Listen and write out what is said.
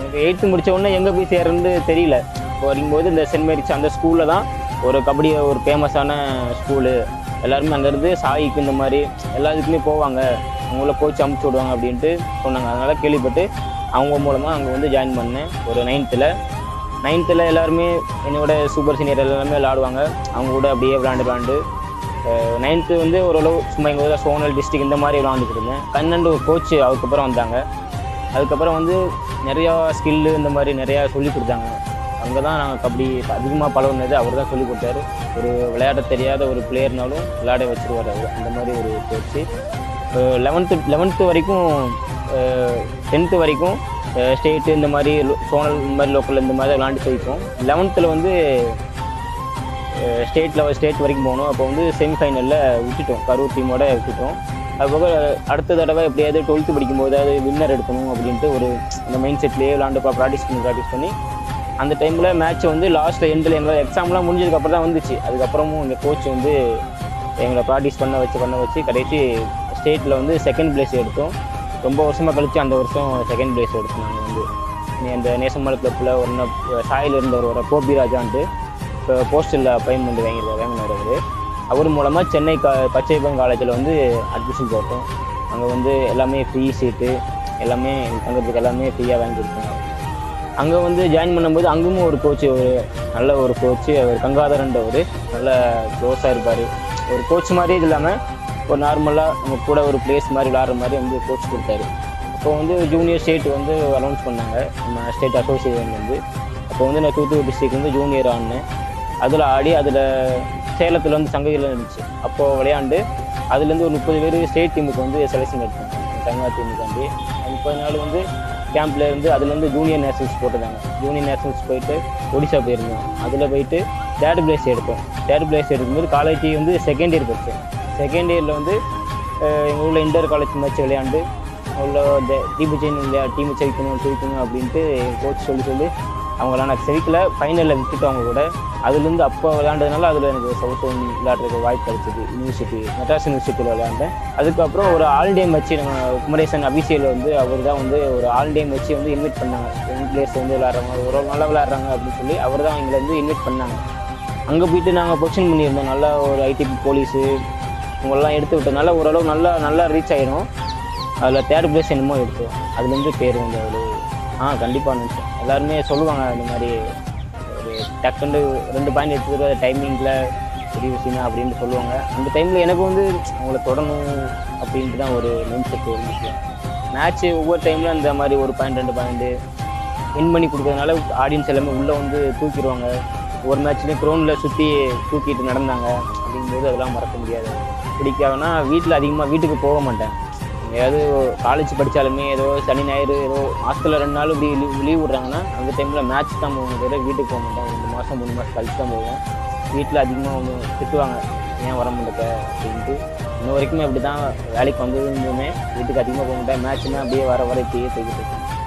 எனக்கு எயித்து முடிச்ச உடனே எங்கே போய் சேர்றதுன்னு தெரியல இப்போ வரும்போது இந்த சென்ட் மேரிஸ் அந்த ஸ்கூலில் தான் ஒரு கபடி ஒரு ஃபேமஸான ஸ்கூலு எல்லாருமே அங்கேருந்து சாய்க்கு இந்த மாதிரி எல்லா இதுக்குமே போவாங்க அவங்கள கோச் அமுச்சு விடுவாங்க அப்படின்ட்டு சொன்னாங்க அதனால் கேள்விப்பட்டு அவங்க மூலமாக அங்கே வந்து ஜாயின் பண்ணேன் ஒரு நைன்த்தில் நைன்த்தில் எல்லாருமே என்னோட சூப்பர் சீனியர் எல்லாருமே விளாடுவாங்க அவங்க கூட அப்படியே விளாண்டு விளாண்டு நைன்த்து வந்து ஓரளவு சும்மா எங்கள் ஊரில் சோனல் டிஸ்ட்ரிக் இந்த மாதிரி விளாண்டுட்டு இருந்தேன் கண்ணன் ஒரு கோச் அதுக்கப்புறம் வந்தாங்க அதுக்கப்புறம் வந்து நிறையா ஸ்கில்லு இந்த மாதிரி நிறையா சொல்லி கொடுத்தாங்க அங்கே தான் நாங்கள் கபடி அதிகமாக பழகுனது அவர் தான் சொல்லி கொடுத்தாரு ஒரு விளையாட தெரியாத ஒரு பிளேயர்னாலும் விளையாட வச்சிருவார் அவர் அந்த மாதிரி ஒரு கோச்சு லெவன்த்து லெவன்த்து வரைக்கும் டென்த்து வரைக்கும் ஸ்டேட்டு இந்த மாதிரி சோனல் இந்த மாதிரி லோக்கல் இந்த மாதிரி தான் விளாண்டு ஜெயிப்போம் லெவன்த்தில் வந்து ஸ்டேட் லெவல் ஸ்டேட் வரைக்கும் போனோம் அப்போ வந்து செமிஃபைனலில் விட்டுட்டோம் கரூர் டீமோட விட்டுட்டோம் அதுபோக அடுத்த தடவை எப்படியாவது டுவெல்த்து படிக்கும்போது அது வின்னர் எடுக்கணும் அப்படின்ட்டு ஒரு அந்த மைண்ட் செட்லேயே விளாண்டு ப்ராக்டிஸ் பண்ணி ப்ராக்டிஸ் பண்ணி அந்த டைமில் மேட்ச் வந்து லாஸ்ட்டில் எண்டில் எங்களோட எக்ஸாம்லாம் முடிஞ்சதுக்கப்புறம் தான் வந்துச்சு அதுக்கப்புறமும் எங்கள் கோச் வந்து எங்களை ப்ராக்டிஸ் பண்ண வச்சு பண்ண வச்சு கடைசி ஸ்டேட்டில் வந்து செகண்ட் பிளேஸ் எடுத்தோம் ரொம்ப வருஷமாக கழிச்சு அந்த வருஷம் செகண்ட் பிளேஸ் எடுத்தோம் நாங்கள் வந்து நீ அந்த நேசமலை கிளப்பில் ஒன்று சாயில் இருந்தவர் வர கோபிராஜான்ட்டு இப்போ போஸ்டலில் அப்பாயின்மெண்ட் வாங்கியிருக்காரு வாங்கினார் அவர் அவர் மூலமாக சென்னை கா பச்சையப்பன் காலேஜில் வந்து அட்மிஷன் போட்டோம் அங்கே வந்து எல்லாமே ஃப்ரீ சீட்டு எல்லாமே தங்கிறதுக்கு எல்லாமே ஃப்ரீயாக வாங்கி கொடுத்தாங்க அங்கே வந்து ஜாயின் பண்ணும்போது அங்கேயும் ஒரு கோச் ஒரு நல்ல ஒரு கோச்சு அவர் கங்காதரன்றவர் நல்ல க்ளோஸாக இருப்பார் ஒரு கோச் மாதிரி இது இல்லாமல் ஒரு நார்மலாக நம்ம கூட ஒரு பிளேஸ் மாதிரி விளாட்ற மாதிரி வந்து கோச் கொடுத்தாரு அப்போ வந்து ஜூனியர் ஸ்டேட் வந்து அனௌன்ஸ் பண்ணாங்க நம்ம ஸ்டேட் அசோசியேஷன் வந்து அப்போ வந்து நான் தூத்துக்குடி டிஸ்ட்ரிக்ட் வந்து ஜூனியர் ஆடினேன் அதில் ஆடி அதில் சேலத்தில் வந்து சங்ககிரியில் இருந்துச்சு அப்போது விளையாண்டு அதுலேருந்து ஒரு முப்பது பேர் ஸ்டேட் டீமுக்கு வந்து செலெக்ஷன் எடுத்தாங்க தமிழ்நாடு டீமுக்காண்டி அது முப்பது நாள் வந்து கேம்ப்ல இருந்து அதுலேருந்து ஜூனியர் நேஷனல்ஸ் போட்டிருந்தாங்க ஜூனியர் நேஷனல்ஸ் போயிட்டு ஒடிசா போயிருந்தோம் அதில் போயிட்டு தேர்ட் பிளேஸ் எடுத்தோம் தேர்ட் பிளேஸ் எடுக்கும்போது காலேஜ் வந்து செகண்ட் இயர் படித்தேன் செகண்ட் இயரில் வந்து எங்கள் ஊரில் இன்டர் காலேஜ் மேட்ச் விளையாண்டு உள்ள இந்த டீம் ஜெயின் இல்லையா டீம் ஜெயிக்கணும் ஜெயிக்கணும் அப்படின்ட்டு கோச் சொல்லி சொல்லி அவங்களாம் நான் செவிக்கல ஃபைனலில் விட்டுட்டு அவங்க கூட அதுலேருந்து அப்போ விளையாண்டதுனால அதில் எனக்கு சவுத் ஒன் விளையாடுறதுக்கு வாய்ப்பு கிடைச்சிது யூனிவர்சிட்டி மெட்ராஸ் யூனிவர்சிட்டியில் விளையாண்டேன் அதுக்கப்புறம் ஒரு ஆல் டே வச்சு நம்ம குமரேசன் அபிஷியல் வந்து அவர் தான் வந்து ஒரு ஆல் டே வச்சு வந்து இன்வைட் பண்ணாங்க யங் பிளேயர்ஸ் வந்து விளையாடுறாங்க ஒரு நல்லா விளையாடுறாங்க அப்படின்னு சொல்லி அவர் தான் எங்களை வந்து இன்வைட் பண்ணாங்க அங்கே போயிட்டு நாங்கள் பொசிஷன் பண்ணியிருந்தோம் நல்லா ஒரு ஐடிபி போலீஸு இவங்கெல்லாம் எடுத்து விட்டதுனால ஓரளவு நல்லா நல்லா ரீச் ஆயிடும் அதில் தேர்ட் பிளேஸ் என்னமோ எடுத்தோம் அதுலேருந்து பேர் வந்து அவ்வளோ ஆ கண்டிப்பாக நினச்சேன் எல்லாருமே சொல்லுவாங்க இந்த மாதிரி ஒரு டக்குன்னு ரெண்டு பாயிண்ட் எடுத்துக்கிற டைமிங்கில் பெரிய விஷயம் அப்படின்னு சொல்லுவாங்க அந்த டைமில் எனக்கு வந்து அவங்கள தொடணும் அப்படின்ட்டு தான் ஒரு மைண்ட் செட் இருந்துச்சு மேட்ச்சு ஒவ்வொரு டைமில் இந்த மாதிரி ஒரு பாயிண்ட் ரெண்டு பாயிண்ட்டு வின் பண்ணி கொடுக்கறதுனால ஆடியன்ஸ் எல்லாமே உள்ளே வந்து தூக்கிடுவாங்க ஒரு மேட்ச்லேயும் க்ரௌண்டில் சுற்றி தூக்கிட்டு நடந்தாங்க அப்படிங்கும்போது அதெல்லாம் மறக்க முடியாது பிடிக்காதுன்னா வீட்டில் அதிகமாக வீட்டுக்கு போக மாட்டேன் எங்கேயாவது காலேஜ் படித்தாலுமே ஏதோ சனி ஞாயிறு ஏதோ மாதத்தில் ரெண்டு நாள் இப்படி லீவ் லீவ் விட்றாங்கன்னா அந்த டைமில் மேட்ச் தான் போவோம் தவிர வீட்டுக்கு போக மாட்டேன் ரெண்டு மாதம் மூணு மாதம் கழிச்சு தான் போவோம் வீட்டில் அதிகமாக வந்து திட்டுவாங்க ஏன் வர மாட்டேக்க அப்படின்ட்டு இன்ன வரைக்குமே அப்படி தான் வேலைக்கு வந்ததுமே வீட்டுக்கு அதிகமாக போக மாட்டேன் மேட்ச்னா அப்படியே வர வர இப்படியே போய்கிட்டு இருக்கேன்